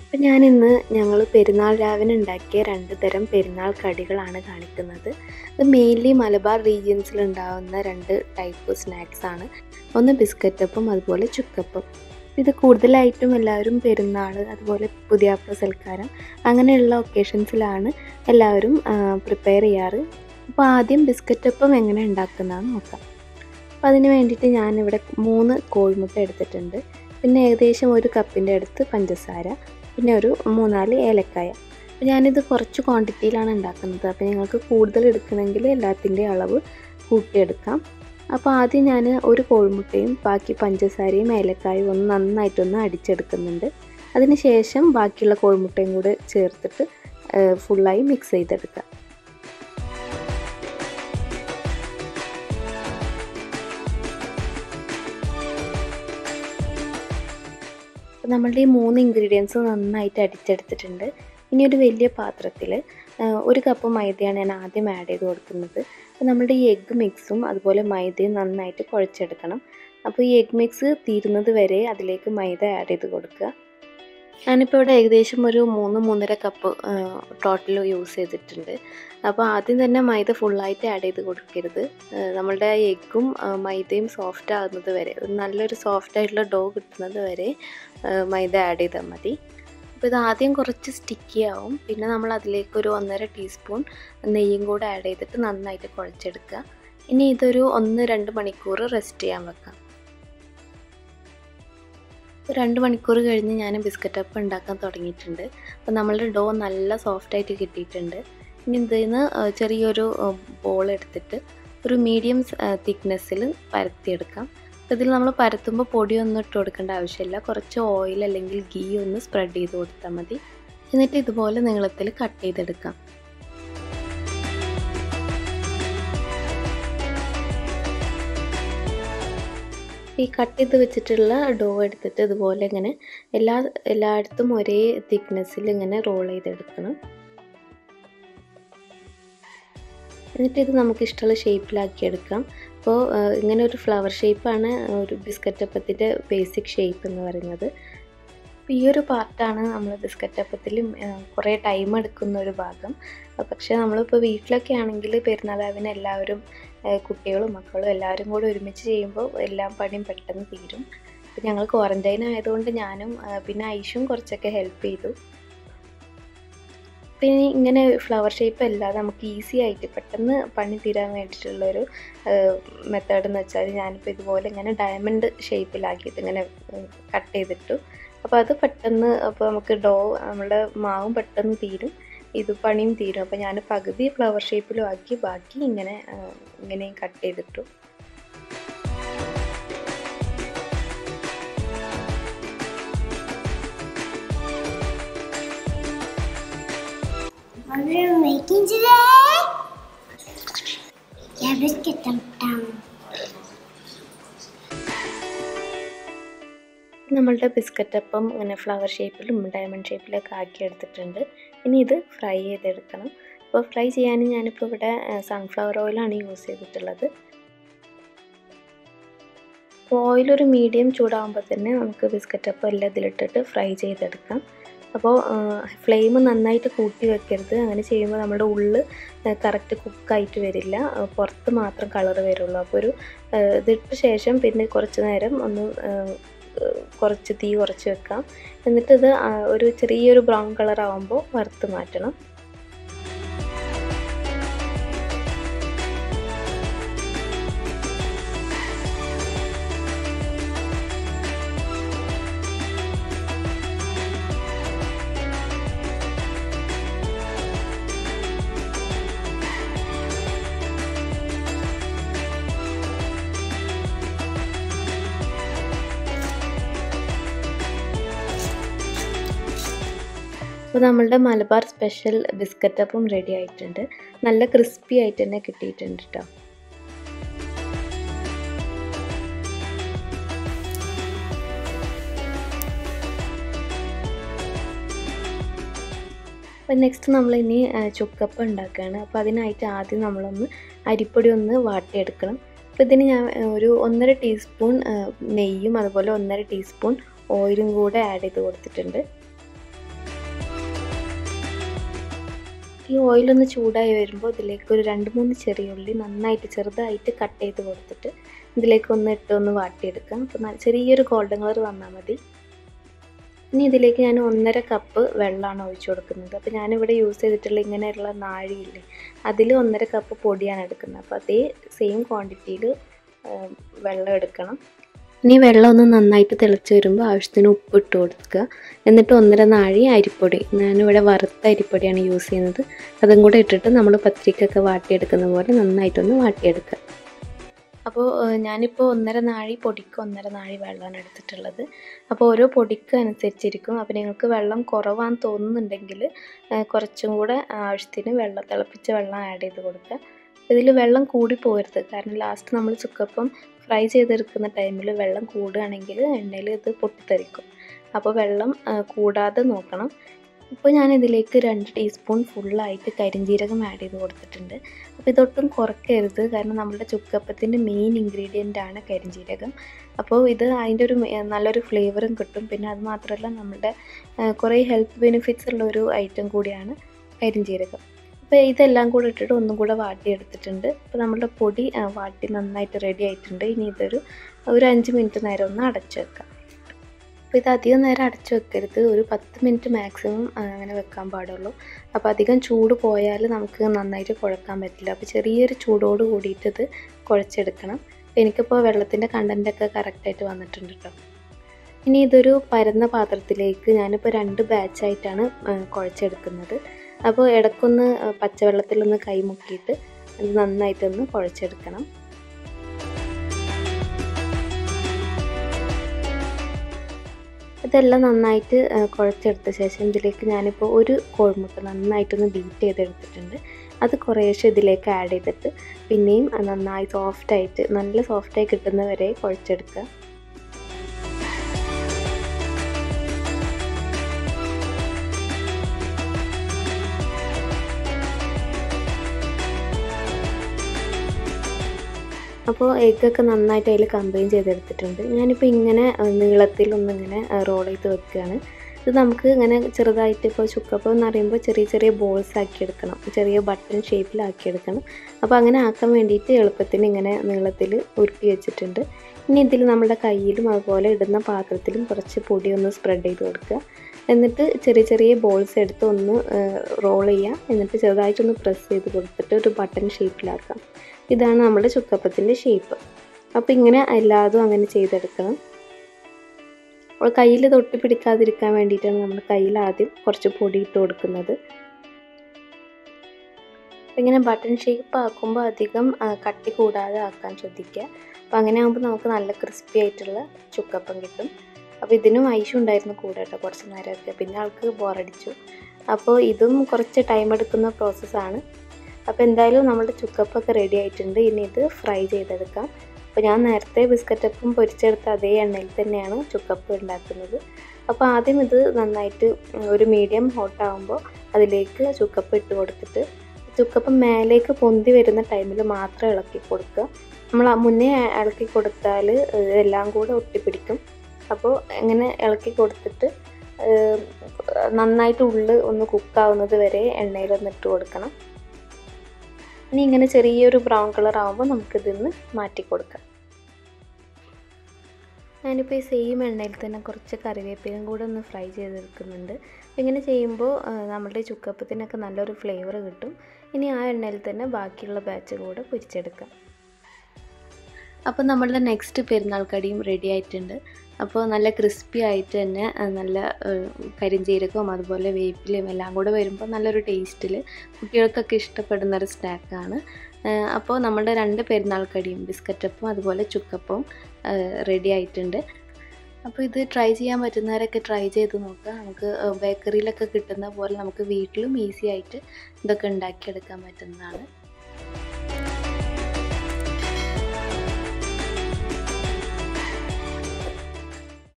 അപ്പം ഞാനിന്ന് ഞങ്ങൾ പെരുന്നാൾ രാവിലെ ഉണ്ടാക്കിയ രണ്ട് തരം പെരുന്നാൾ കടികളാണ് കാണിക്കുന്നത് ഇത് മെയിൻലി മലബാർ റീജിയൻസിൽ ഉണ്ടാകുന്ന രണ്ട് ടൈപ്പ് സ്നാക്സ് ആണ് ഒന്ന് ബിസ്ക്കറ്റപ്പം അതുപോലെ ചുക്കപ്പം ഇത് കൂടുതലായിട്ടും എല്ലാവരും പെരുന്നാൾ അതുപോലെ പുതിയാപ്ല സൽക്കാരം അങ്ങനെയുള്ള ഒക്കേഷൻസിലാണ് എല്ലാവരും പ്രിപ്പയർ ചെയ്യാറ് അപ്പോൾ ആദ്യം ബിസ്ക്കറ്റപ്പം എങ്ങനെ ഉണ്ടാക്കുന്നതെന്ന് നോക്കാം അപ്പോൾ അതിന് വേണ്ടിയിട്ട് ഞാനിവിടെ മൂന്ന് കോഴിമുട്ട എടുത്തിട്ടുണ്ട് പിന്നെ ഏകദേശം ഒരു കപ്പിൻ്റെ അടുത്ത് പഞ്ചസാര പിന്നെ ഒരു മൂന്നാല് ഏലക്കായ അപ്പോൾ ഞാനിത് കുറച്ച് ക്വാണ്ടിറ്റിയിലാണ് ഉണ്ടാക്കുന്നത് അപ്പോൾ നിങ്ങൾക്ക് കൂടുതൽ എടുക്കണമെങ്കിൽ എല്ലാത്തിൻ്റെയും അളവ് കൂട്ടിയെടുക്കാം അപ്പോൾ ആദ്യം ഞാൻ ഒരു കോഴിമുട്ടയും ബാക്കി പഞ്ചസാരയും ഏലക്കായും ഒന്ന് നന്നായിട്ടൊന്ന് അടിച്ചെടുക്കുന്നുണ്ട് അതിന് ശേഷം ബാക്കിയുള്ള കോഴിമുട്ടയും കൂടെ ചേർത്തിട്ട് ഫുള്ളായി മിക്സ് ചെയ്തെടുക്കാം നമ്മളുടെ ഈ മൂന്ന് ഇൻഗ്രീഡിയൻസ് നന്നായിട്ട് അടിച്ചെടുത്തിട്ടുണ്ട് ഇനി ഒരു വലിയ പാത്രത്തിൽ ഒരു കപ്പ് മൈദയാണ് ഞാൻ ആദ്യം ആഡ് ചെയ്ത് കൊടുക്കുന്നത് അപ്പോൾ നമ്മുടെ ഈ എഗ്ഗ് മിക്സും അതുപോലെ മൈദയും നന്നായിട്ട് കുഴച്ചെടുക്കണം അപ്പോൾ ഈ എഗ് മിക്സ് തീരുന്നത് വരെ അതിലേക്ക് മൈദ ആഡ് ചെയ്ത് കൊടുക്കുക ഞാനിപ്പോൾ ഇവിടെ ഏകദേശം ഒരു മൂന്ന് മൂന്നര കപ്പ് ടോട്ടൽ യൂസ് ചെയ്തിട്ടുണ്ട് അപ്പോൾ ആദ്യം തന്നെ മൈദ ഫുള്ളായിട്ട് ആഡ് ചെയ്ത് കൊടുക്കരുത് നമ്മളുടെ എഗ്ഗും മൈദയും സോഫ്റ്റ് ആകുന്നത് വരെ നല്ലൊരു സോഫ്റ്റ് ആയിട്ടുള്ള ഡോ കിട്ടുന്നത് വരെ മൈദ ആഡ് ചെയ്താൽ മതി അപ്പോൾ ഇത് ആദ്യം കുറച്ച് സ്റ്റിക്കി ആവും പിന്നെ നമ്മൾ അതിലേക്ക് ഒരു ഒന്നര ടീസ്പൂൺ നെയ്യും കൂടെ ആഡ് ചെയ്തിട്ട് നന്നായിട്ട് കുഴച്ചെടുക്കുക ഇനി ഇതൊരു ഒന്ന് രണ്ട് മണിക്കൂർ റെസ്റ്റ് ചെയ്യാൻ വെക്കാം രണ്ട് മണിക്കൂർ കഴിഞ്ഞ് ഞാൻ ബിസ്ക്കറ്റ് അപ്പം ഉണ്ടാക്കാൻ തുടങ്ങിയിട്ടുണ്ട് അപ്പോൾ നമ്മളുടെ ഡോ നല്ല സോഫ്റ്റായിട്ട് കിട്ടിയിട്ടുണ്ട് ഇനി ഇതിൽ നിന്ന് ചെറിയൊരു ബോൾ എടുത്തിട്ട് ഒരു മീഡിയം തിക്നെസ്സിൽ പരത്തിയെടുക്കാം അപ്പോൾ ഇതിൽ നമ്മൾ പരത്തുമ്പോൾ പൊടിയൊന്നും ഇട്ട് കൊടുക്കേണ്ട ആവശ്യമില്ല കുറച്ച് ഓയിൽ അല്ലെങ്കിൽ ഗീ ഒന്ന് സ്പ്രെഡ് ചെയ്ത് കൊടുത്താൽ മതി എന്നിട്ട് ഇതുപോലെ നീളത്തിൽ കട്ട് ചെയ്തെടുക്കാം ഈ കട്ട് ചെയ്ത് വെച്ചിട്ടുള്ള ഡോ എടുത്തിട്ട് ഇതുപോലെ ഇങ്ങനെ എല്ലാ എല്ലായിടത്തും ഒരേ തിക്നെസ്സിൽ ഇങ്ങനെ റോൾ ചെയ്തെടുക്കണം എന്നിട്ട് ഇത് നമുക്ക് ഇഷ്ടമുള്ള ഷേപ്പിലാക്കി എടുക്കാം അപ്പോൾ ഇങ്ങനെ ഒരു ഫ്ലവർ ഷേപ്പാണ് ഒരു ബിസ്ക്കറ്റ് അപ്പത്തിൻ്റെ ബേസിക് ഷേപ്പ് എന്ന് പറയുന്നത് അപ്പോൾ ഈ ഒരു പാർട്ടാണ് നമ്മൾ ബിസ്ക്കറ്റ് അപ്പത്തിൽ കുറേ ടൈം എടുക്കുന്ന ഒരു ഭാഗം പക്ഷേ നമ്മളിപ്പോൾ വീട്ടിലൊക്കെ ആണെങ്കിൽ പെരുന്നാളാവിന് എല്ലാവരും കുട്ടികളും മക്കളും എല്ലാവരും കൂടെ ഒരുമിച്ച് ചെയ്യുമ്പോൾ എല്ലാം പണിയും പെട്ടെന്ന് തീരും അപ്പോൾ ഞങ്ങൾ ക്വാറൻറ്റൈൻ ആയതുകൊണ്ട് ഞാനും പിന്നെ ഐഷും കുറച്ചൊക്കെ ഹെൽപ്പ് ചെയ്തു പിന്നെ ഇങ്ങനെ ഫ്ലവർ ഷേപ്പ് അല്ലാതെ നമുക്ക് ഈസി ആയിട്ട് പെട്ടെന്ന് പണി തീരാൻ വേണ്ടിയിട്ടുള്ളൊരു മെത്തേഡ് എന്ന് വെച്ചാൽ ഞാനിപ്പോൾ ഇതുപോലെ ഇങ്ങനെ ഡയമണ്ട് ഷേപ്പിലാക്കിയിട്ട് ഇങ്ങനെ കട്ട് ചെയ്തിട്ടു അപ്പോൾ അത് പെട്ടെന്ന് അപ്പോൾ നമുക്ക് ഡോ നമ്മുടെ മാവും പെട്ടെന്ന് തീരും ഇത് പണിയും തീരും അപ്പോൾ ഞാൻ പകുതി ഫ്ലവർ ഷേപ്പിലും ആക്കി ബാക്കി ഇങ്ങനെ ഇങ്ങനെയും കട്ട് ചെയ്തിട്ടു What are you making today? Yeah, biscuit them down. നമ്മളുടെ ബിസ്ക്കറ്റ് അപ്പം ഇങ്ങനെ ഫ്ലവർ ഷേപ്പിലും ഡയമണ്ട് ഷേപ്പിലൊക്കെ ആക്കി എടുത്തിട്ടുണ്ട് ഇനി ഇത് ഫ്രൈ ചെയ്തെടുക്കണം അപ്പോൾ ഫ്രൈ ചെയ്യാൻ ഞാനിപ്പോൾ ഇവിടെ സൺഫ്ലവർ ഓയിലാണ് യൂസ് ചെയ്തിട്ടുള്ളത് അപ്പോൾ ഓയിലൊരു മീഡിയം ചൂടാകുമ്പോൾ തന്നെ നമുക്ക് ബിസ്ക്കറ്റ് അപ്പം എല്ലാം ഇതിലിട്ടിട്ട് ഫ്രൈ ചെയ്തെടുക്കാം അപ്പോൾ ഫ്ലെയിം നന്നായിട്ട് കൂട്ടി വെക്കരുത് അങ്ങനെ ചെയ്യുമ്പോൾ നമ്മുടെ ഉള്ളിൽ കറക്റ്റ് കുക്കായിട്ട് വരില്ല പുറത്ത് മാത്രം കളർ വരുള്ളൂ അപ്പോൾ ഒരു ഇതിട്ട ശേഷം പിന്നെ കുറച്ച് നേരം ഒന്ന് കുറച്ച് തീ കുറച്ച് വെക്കാം എന്നിട്ടിത് ഒരു ചെറിയൊരു ബ്രൗൺ കളർ ആകുമ്പോൾ വറുത്ത് മാറ്റണം അപ്പോൾ നമ്മളുടെ മലബാർ സ്പെഷ്യൽ ബിസ്ക്കറ്റ് അപ്പം റെഡി ആയിട്ടുണ്ട് നല്ല ക്രിസ്പി ആയിട്ട് തന്നെ കിട്ടിയിട്ടുണ്ട് കേട്ടോ അപ്പോൾ നെക്സ്റ്റ് നമ്മളിനി ചുക്കപ്പം ഉണ്ടാക്കുകയാണ് അപ്പോൾ അതിനായിട്ട് ആദ്യം നമ്മളൊന്ന് അരിപ്പൊടി ഒന്ന് വാട്ടിയെടുക്കണം അപ്പോൾ ഇതിന് ഞാൻ ഒരു ഒന്നര ടീസ്പൂൺ നെയ്യും അതുപോലെ ഒന്നര ടീസ്പൂൺ ഓയിലും കൂടെ ആഡ് ചെയ്ത് കൊടുത്തിട്ടുണ്ട് ഈ ഓയിലൊന്ന് ചൂടായി വരുമ്പോൾ ഇതിലേക്ക് ഒരു രണ്ട് മൂന്ന് ചെറിയ ഉള്ളി നന്നായിട്ട് ചെറുതായിട്ട് കട്ട് ചെയ്ത് കൊടുത്തിട്ട് ഇതിലേക്ക് ഒന്ന് ഇട്ട് ഒന്ന് വാട്ടിയെടുക്കാം അപ്പോൾ ന- ചെറിയൊരു ഗോൾഡൻ കളർ വന്നാൽ മതി ഇനി ഇതിലേക്ക് ഞാൻ ഒന്നര കപ്പ് വെള്ളമാണ് ഒഴിച്ചു കൊടുക്കുന്നത് അപ്പോൾ ഞാനിവിടെ യൂസ് ചെയ്തിട്ടുള്ള ഇങ്ങനെയുള്ള നാഴിയില്ലേ അതിൽ ഒന്നര കപ്പ് പൊടിയാണ് എടുക്കുന്നത് അപ്പോൾ അതേ സെയിം ക്വാണ്ടിറ്റിയിൽ വെള്ളം എടുക്കണം ഇനി വെള്ളം ഒന്ന് നന്നായിട്ട് തിളച്ച് വരുമ്പോൾ ആവശ്യത്തിന് ഉപ്പ് ഇട്ട് കൊടുക്കുക എന്നിട്ട് ഒന്നര നാഴി അരിപ്പൊടി ഞാനിവിടെ വറുത്ത അരിപ്പൊടിയാണ് യൂസ് ചെയ്യുന്നത് അതും കൂടെ ഇട്ടിട്ട് നമ്മൾ പത്രിക്കൊക്കെ വാട്ടിയെടുക്കുന്ന പോലെ നന്നായിട്ടൊന്ന് വാട്ടിയെടുക്കുക അപ്പോൾ ഞാനിപ്പോൾ ഒന്നര നാഴി പൊടിക്ക് ഒന്നര നാഴി വെള്ളമാണ് എടുത്തിട്ടുള്ളത് അപ്പോൾ ഓരോ പൊടിക്ക് അനുസരിച്ചിരിക്കും അപ്പോൾ നിങ്ങൾക്ക് വെള്ളം കുറവാന്ന് തോന്നുന്നുണ്ടെങ്കിൽ ഏഹ് കുറച്ചും കൂടെ ആവശ്യത്തിന് വെള്ളം തിളപ്പിച്ച വെള്ളം ആഡ് ചെയ്ത് കൊടുക്കുക ഇതിൽ വെള്ളം കൂടി പോകരുത് കാരണം ലാസ്റ്റ് നമ്മൾ ചുക്കപ്പം ഫ്രൈ ചെയ്തെടുക്കുന്ന ടൈമിൽ വെള്ളം കൂടുകയാണെങ്കിൽ എണ്ണയിൽ ഇത് പൊട്ടിത്തെറിക്കും അപ്പോൾ വെള്ളം ആ, കൂടാതെ നോക്കണം ഇപ്പോൾ ഞാൻ ഇതിലേക്ക് രണ്ട് ടീസ്പൂൺ ഫുള്ളായിട്ട് കരിഞ്ജീരകം ആഡ് ചെയ്ത് കൊടുത്തിട്ടുണ്ട് അപ്പോൾ ഇതൊട്ടും കുറയ്ക്കരുത് കാരണം നമ്മുടെ ചുക്കപ്പത്തിൻ്റെ മെയിൻ ഇൻഗ്രീഡിയൻ്റ് ആണ് കരിഞ്ജീരകം അപ്പോൾ ഇത് അതിൻ്റെ ഒരു മെ- നല്ലൊരു ഫ്ലേവറും കിട്ടും പിന്നെ അത് മാത്രമല്ല നമ്മുടെ ആ, കുറേ ഹെൽത്ത് ബെനിഫിറ്റ്സ് ഉള്ള ഒരു ഐറ്റം കൂടിയാണ് കരിഞ്ജീരകം അപ്പോൾ ഇതെല്ലാം കൂടെ ഇട്ടിട്ട് ഒന്നും കൂടെ വാട്ടിയെടുത്തിട്ടുണ്ട് അപ്പോൾ നമ്മുടെ പൊടി ആ, വാട്ടി നന്നായിട്ട് റെഡി ആയിട്ടുണ്ട് ഇനി ഇതൊരു ഒരു അഞ്ച് മിനിറ്റ് നേരം ഒന്ന് അടച്ചു വെക്കാം അപ്പോൾ ഇത് അധികം നേരം അടച്ചു വെക്കരുത് ഒരു പത്ത് മിനിറ്റ് മാക്സിമം അങ്ങനെ വെക്കാൻ പാടുള്ളൂ അപ്പോൾ അധികം ചൂട് പോയാൽ നമുക്ക് നന്നായിട്ട് കുഴക്കാൻ പറ്റില്ല അപ്പോൾ ചെറിയൊരു ചൂടോട് കൂടിയിട്ട് ഇത് കുഴച്ചെടുക്കണം അപ്പോൾ എനിക്കിപ്പോൾ വെള്ളത്തിൻ്റെ കണ്ടൻറ്റൊക്കെ കറക്റ്റായിട്ട് വന്നിട്ടുണ്ട് കേട്ടോ ഇനി ഇതൊരു പരന്ന പാത്രത്തിലേക്ക് ഞാനിപ്പോൾ രണ്ട് ബാച്ചായിട്ടാണ് കുഴച്ചെടുക്കുന്നത് അപ്പോൾ ഇടയ്ക്കൊന്ന് ആ, പച്ചവെള്ളത്തിലൊന്ന് കൈ മുക്കിയിട്ട് അത് നന്നായിട്ടൊന്ന് കുഴച്ചെടുക്കണം ഇതെല്ലാം നന്നായിട്ട് ആ, കുഴച്ചെടുത്ത ശേഷം ഇതിലേക്ക് ഞാനിപ്പോൾ ഒരു കോഴിമുട്ട നന്നായിട്ടൊന്ന് ബീറ്റ് ചെയ്തെടുത്തിട്ടുണ്ട് അത് കുറേശ്ശെ ഇതിലേക്ക് ആഡ് ചെയ്തിട്ട് പിന്നെയും അത് നന്നായി സോഫ്റ്റായിട്ട് നല്ല സോഫ്റ്റായി കിട്ടുന്നവരെ കുഴച്ചെടുക്കുക അപ്പോൾ എഗ്ഗൊക്കെ നന്നായിട്ട് അതിൽ കമ്പൈൻ ചെയ്തെടുത്തിട്ടുണ്ട് ഞാനിപ്പോൾ ഇങ്ങനെ ആ, നീളത്തിൽ ഒന്നിങ്ങനെ റോൾ ചെയ്ത് വെക്കുകയാണ് ഇത് നമുക്ക് ഇങ്ങനെ ചെറുതായിട്ട് ഇപ്പോൾ ചുക്കപ്പം എന്ന് പറയുമ്പോൾ ചെറിയ ചെറിയ ബോൾസ് ആക്കി എടുക്കണം ചെറിയ ബട്ടൺ ഷേപ്പിലാക്കി എടുക്കണം അപ്പോൾ അങ്ങനെ ആക്കാൻ വേണ്ടിയിട്ട് എളുപ്പത്തിന് ഇങ്ങനെ നീളത്തിൽ ഉരുട്ടി വെച്ചിട്ടുണ്ട് ഇനി ഇതിൽ നമ്മുടെ കയ്യിലും അതുപോലെ ഇടുന്ന പാത്രത്തിലും കുറച്ച് പൊടി ഒന്ന് സ്പ്രെഡ് ചെയ്ത് കൊടുക്കുക എന്നിട്ട് ചെറിയ ചെറിയ ബോൾസ് എടുത്ത് ഒന്ന് റോൾ ചെയ്യുക എന്നിട്ട് ചെറുതായിട്ടൊന്ന് പ്രസ് ചെയ്ത് കൊടുത്തിട്ട് ഒരു ബട്ടൺ ഷേപ്പിലാക്കാം ഇതാണ് നമ്മുടെ ചുക്കപ്പത്തിൻ്റെ ഷേപ്പ് അപ്പോൾ ഇങ്ങനെ എല്ലാതും അങ്ങനെ ചെയ്തെടുക്കണം അപ്പോൾ കയ്യിൽ തൊട്ടി പിടിക്കാതിരിക്കാൻ വേണ്ടിയിട്ടാണ് നമ്മൾ കയ്യിൽ ആദ്യം കുറച്ച് പൊടി ഇട്ട് കൊടുക്കുന്നത് അപ്പോൾ ഇങ്ങനെ ബട്ടൺ ഷേപ്പ് ആക്കുമ്പോൾ അധികം ആ, കട്ടി കൂടാതെ ആക്കാൻ ശ്രദ്ധിക്കുക അപ്പോൾ അങ്ങനെ ആകുമ്പോൾ നമുക്ക് നല്ല ക്രിസ്പി ആയിട്ടുള്ള ചുക്കപ്പം കിട്ടും അപ്പോൾ ഇതിനും ഐഷും ഉണ്ടായിരുന്നു കൂടെ കേട്ടോ കുറച്ച് നേരമൊക്കെ പിന്നെ ആൾക്ക് ബോറടിച്ചു അപ്പോൾ ഇതും കുറച്ച് ടൈം എടുക്കുന്ന പ്രോസസ്സാണ് അപ്പോൾ എന്തായാലും നമ്മുടെ ചുക്കപ്പൊക്കെ റെഡി ആയിട്ടുണ്ട് ഇനി ഇത് ഫ്രൈ ചെയ്തെടുക്കാം അപ്പോൾ ഞാൻ നേരത്തെ ബിസ്ക്കറ്റപ്പം പൊരിച്ചെടുത്ത അതേ എണ്ണയിൽ തന്നെയാണ് ചുക്കപ്പ് ഉണ്ടാക്കുന്നത് അപ്പോൾ ആദ്യം ഇത് നന്നായിട്ട് ഒരു മീഡിയം ഹോട്ട് ആകുമ്പോൾ അതിലേക്ക് ചുക്കപ്പ് ഇട്ട് കൊടുത്തിട്ട് ചുക്കപ്പം മേലേക്ക് പൊന്തി വരുന്ന ടൈമിൽ മാത്രം ഇളക്കി കൊടുക്കുക നമ്മൾ ആ മുന്നേ ഇളക്കി കൊടുത്താൽ എല്ലാം കൂടെ ഒട്ടിപ്പിടിക്കും അപ്പോൾ ഇങ്ങനെ ഇളക്കി കൊടുത്തിട്ട് ഏഹ്, നന്നായിട്ട് ഉള്ളു ഒന്ന് കുക്കാവുന്നത് വരെ എണ്ണയിൽ ഒന്ന് ഇട്ട് കൊടുക്കണം ഇനി ഇങ്ങനെ ചെറിയൊരു ബ്രൗൺ കളർ ആകുമ്പോൾ നമുക്കിതിന്ന് മാറ്റി കൊടുക്കാം ഞാനിപ്പോൾ ഈ സെയിം എണ്ണയിൽ തന്നെ കുറച്ച് കറിവേപ്പിലും കൂടെ ഒന്ന് ഫ്രൈ ചെയ്തെടുക്കുന്നുണ്ട് ഇങ്ങനെ ചെയ്യുമ്പോൾ ആ, നമ്മുടെ ചുക്കപ്പത്തിനൊക്കെ നല്ലൊരു ഫ്ലേവർ കിട്ടും ഇനി ആ എണ്ണയിൽ തന്നെ ബാക്കിയുള്ള ബാച്ച് കൂടെ പൊരിച്ചെടുക്കാം അപ്പോൾ നമ്മളുടെ നെക്സ്റ്റ് പെരുന്നാൾ കടിയും റെഡി ആയിട്ടുണ്ട് അപ്പോൾ നല്ല ക്രിസ്പി ആയിട്ട് തന്നെ ആ, നല്ല ഏഹ്, കരിഞ്ജീരകവും അതുപോലെ വേപ്പിലയും എല്ലാം കൂടെ വരുമ്പോൾ നല്ലൊരു ടേസ്റ്റിൽ കുട്ടികൾക്കൊക്കെ ഇഷ്ടപ്പെടുന്ന ഒരു സ്നാക്കാണ് അപ്പോൾ നമ്മുടെ രണ്ട് പെരുന്നാൾ കടിയും ബിസ്ക്കറ്റപ്പവും അതുപോലെ ചുക്കപ്പവും റെഡി ആയിട്ടുണ്ട് അപ്പോൾ ഇത് ട്രൈ ചെയ്യാൻ പറ്റുന്നവരൊക്കെ ട്രൈ ചെയ്ത് നോക്കുക നമുക്ക് ബേക്കറിയിലൊക്കെ കിട്ടുന്ന പോലെ നമുക്ക് വീട്ടിലും ഈസി ആയിട്ട് ഇതൊക്കെ ഉണ്ടാക്കിയെടുക്കാൻ പറ്റുന്നതാണ്